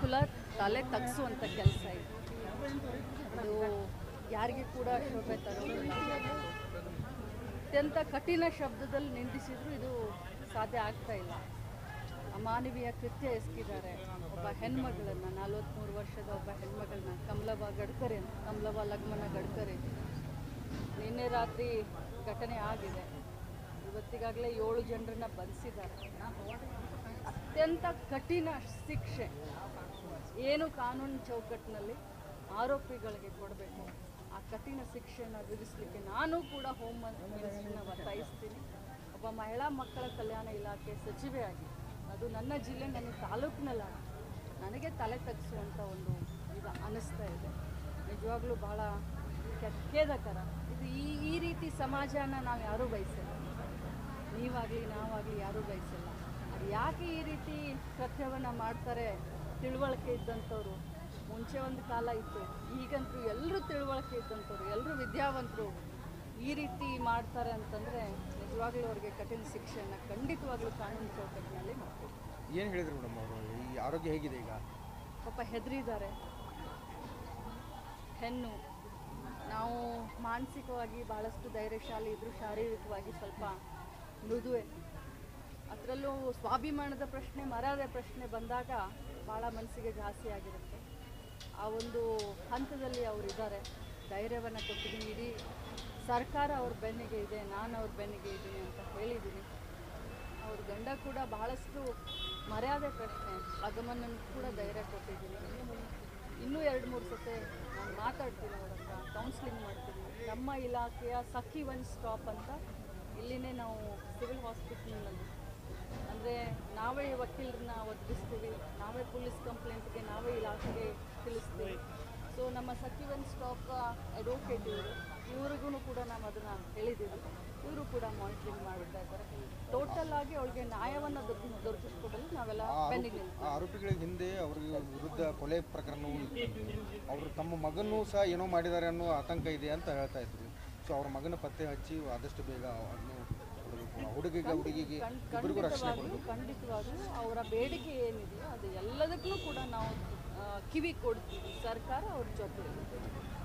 ಕುಲ ತಲೆ ತಗ್ಸುವಂಥ ಕೆಲಸ ಇದು ಅದು ಯಾರಿಗೆ ಕೂಡ ಶೋಭೆ ತರೋದಿಲ್ಲ ಅತ್ಯಂತ ಕಠಿಣ ಶಬ್ದದಲ್ಲಿ ನಿಂದಿಸಿದ್ರು ಇದು ಸಾಧ್ಯ ಆಗ್ತಾ ಇಲ್ಲ ಅಮಾನವೀಯ ಕೃತ್ಯ ಎಸಗಿದ್ದಾರೆ ಒಬ್ಬ ಹೆಣ್ಮಗಳನ್ನ ನಲವತ್ತ್ಮೂರು ವರ್ಷದ ಒಬ್ಬ ಹೆಣ್ಮಗಳನ್ನ ಕಮಲಬಾ ಗಡ್ಕರಿ ಅಂತ ಕಮಲಬಾ ಲಗ್ಮನ ಗಡ್ಕರಿ ನಿನ್ನೆ ರಾತ್ರಿ ಘಟನೆ ಆಗಿದೆ ಇವತ್ತಿಗಾಗಲೇ ಏಳು ಜನರನ್ನ ಬಂಧಿಸಿದ್ದಾರೆ ಅತ್ಯಂತ ಕಠಿಣ ಶಿಕ್ಷೆ ಏನು ಕಾನೂನು ಚೌಕಟ್ಟಿನಲ್ಲಿ ಆರೋಪಿಗಳಿಗೆ ಕೊಡಬೇಕು ಆ ಕಠಿಣ ಶಿಕ್ಷೆಯನ್ನು ವಿಧಿಸಲಿಕ್ಕೆ ನಾನು ಕೂಡ ಹೋಮ್ ಮಿನಿಸ್ಟ್ರನ್ನ ಒತ್ತಾಯಿಸ್ತೀನಿ ಒಬ್ಬ ಮಹಿಳಾ ಮಕ್ಕಳ ಕಲ್ಯಾಣ ಇಲಾಖೆ ಸಚಿವೆಯಾಗಿ ಅದು ನನ್ನ ಜಿಲ್ಲೆ ನನ್ನ ತಾಲೂಕಿನಲ್ಲಾಗಿ ನನಗೆ ತಲೆ ತಗ್ಸುವಂಥ ಒಂದು ಇದು ಅನ್ನಿಸ್ತಾ ಇದೆ ನಿಜವಾಗ್ಲೂ ಭಾಳ ಕೆ- ಖೇದಕರ ಇದು ಈ ಈ ರೀತಿ ಸಮಾಜನ ನಾವು ಯಾರೂ ಬಯಸಿಲ್ಲ ನೀವಾಗಲಿ ನಾವಾಗಲಿ ಯಾರೂ ಬಯಸಿಲ್ಲ ಅದು ಯಾಕೆ ಈ ರೀತಿ ಕೃತ್ಯವನ್ನು ಮಾಡ್ತಾರೆ ತಿಳುವಳಿಕೆ ಇದ್ದಂಥವ್ರು ಮುಂಚೆ ಒಂದು ಕಾಲ ಇತ್ತು ಈಗಂತೂ ಎಲ್ಲರೂ ತಿಳುವಳಿಕೆ ಇದ್ದಂಥವ್ರು ಎಲ್ಲರೂ ವಿದ್ಯಾವಂತರು ಈ ರೀತಿ ಮಾಡ್ತಾರೆ ಅಂತಂದರೆ ನಿಜವಾಗ್ಲೂ ಅವ್ರಿಗೆ ಕಠಿಣ ಶಿಕ್ಷೆಯನ್ನು ಖಂಡಿತವಾಗ್ಲೂ ಕಾನೂನು ಚೌಕಟ್ಟಿನಲ್ಲಿ ಮಾಡಬೇಕು ಏನು ಹೇಳಿದ್ರು ಮೇಡಮ್ ಅವರು ಈ ಆರೋಗ್ಯ ಹೇಗಿದೆ ಈಗ ಪಾಪ ಹೆದರಿದ್ದಾರೆ ಹೆಣ್ಣು ನಾವು ಮಾನಸಿಕವಾಗಿ ಭಾಳಷ್ಟು ಧೈರ್ಯಶಾಲಿ ಇದ್ದರೂ ಶಾರೀರಿಕವಾಗಿ ಸ್ವಲ್ಪ ಮೃದುವೆ ಅದರಲ್ಲೂ ಸ್ವಾಭಿಮಾನದ ಪ್ರಶ್ನೆ ಮರ್ಯಾದೆ ಪ್ರಶ್ನೆ ಬಂದಾಗ ಭಾಳ ಮನಸ್ಸಿಗೆ ಜಾಸ್ತಿ ಆಗಿರುತ್ತೆ ಆ ಒಂದು ಹಂತದಲ್ಲಿ ಅವರಿದ್ದಾರೆ ಧೈರ್ಯವನ್ನು ಕೊಟ್ಟಿದ್ದೀನಿ ಇಡೀ ಸರ್ಕಾರ ಅವ್ರ ಬೆನ್ನಿಗೆ ಇದೆ ನಾನು ಅವ್ರ ಬೆನ್ನಿಗೆ ಇದ್ದೀನಿ ಅಂತ ಹೇಳಿದ್ದೀನಿ ಅವ್ರ ಗಂಡ ಕೂಡ ಬಹಳಷ್ಟು ಮರ್ಯಾದೆ ಪ್ರಶ್ನೆ ಆಗಮನ ಕೂಡ ಧೈರ್ಯ ಕೊಟ್ಟಿದ್ದೀನಿ ಇನ್ನೂ ಎರಡು ಮೂರು ಸತೆ ನಾನು ಮಾತಾಡ್ತೀನಿ ಅವ್ರ ಹತ್ರ ಕೌನ್ಸ್ಲಿಂಗ್ ಮಾಡ್ತೀನಿ ನಮ್ಮ ಇಲಾಖೆಯ ಸಖಿ ಒನ್ ಸ್ಟಾಪ್ ಅಂತ ಇಲ್ಲಿನೇ ನಾವು ಸಿವಿಲ್ ಹಾಸ್ಪಿಟಲ್ನಲ್ಲಿ ಅಂದರೆ ನಾವೇ ವಕೀಲರನ್ನ ಒದಗಿಸ್ತೀವಿ ನಾವೇ ಪೊಲೀಸ್ ಕಂಪ್ಲೇಂಟ್ಗೆ ನಾವೇ ಇಲಾಖೆಗೆ ತಿಳಿಸ್ತೀವಿ ಸೊ ನಮ್ಮ ಸಖಿ ಒನ್ ಸ್ಟಾಪ್ ಅಡ್ವೊಕೇಟ್ ಇವರು ಇವ್ರಿಗೂ ಕೂಡ ನಾವು ಅದನ್ನು ಹೇಳಿದ್ದೀವಿ ಇವರು ಕೂಡ ಮಾನಿಟ್ರಿಂಗ್ ಮಾಡ್ತಾ ಇದ್ದಾರೆ ಟೋಟಲ್ ಆಗಿ ಅವಳಿಗೆ ನ್ಯಾಯವನ್ನು ದೊರಕಿ ದೊರಕಿಸ್ಕೊಡಲು ನಾವೆಲ್ಲ ಆ ಆರೋಪಿ ಪೆಂಡಿಂಗ್ ಆ ಆರೋಪಿಗಳ ಹಿಂದೆ ಅವ್ರಿಗೆ ವಿರುದ್ಧ ಕೊಲೆ ಪ್ರಕರಣವೂ ಇತ್ತು ಅವರು ತಮ್ಮ ಮಗನೂ ಸಹ ಏನೋ ಮಾಡಿದ್ದಾರೆ ಅನ್ನೋ ಆತಂಕ ಇದೆ ಅಂತ ಹೇಳ್ತಾ ಇದ್ರು ಸೊ ಅವ್ರ ಮಗನ ಪತ್ತೆ ಹಚ್ಚಿ ಆದಷ್ಟು ಬೇಗ ಅದನ್ನು ಕೊಡಬೇಕು ಆ ಹುಡುಗಿಗೆ ಹುಡುಗಿಗೆ ಇಬ್ಬರಿಗೂ ರಕ್ಷಣೆ ಖಂಡಿತವಾಗ್ಲೂ ಕೊಡಬೇಕು ಖಂಡಿತವಾಗ್ಲೂ ಅವರ ಬೇಡಿಕೆ ಏನಿದೆಯೋ ಅದು ಎಲ್ಲದಕ್ಕೂ ಕೂಡ ನಾವು ಆ, ಕಿವಿ ಕೊಡ್ತೀವಿ ಸರ್ಕಾರ ಅವ್ರ ಜೊತೆ ಇರುತ್ತೆ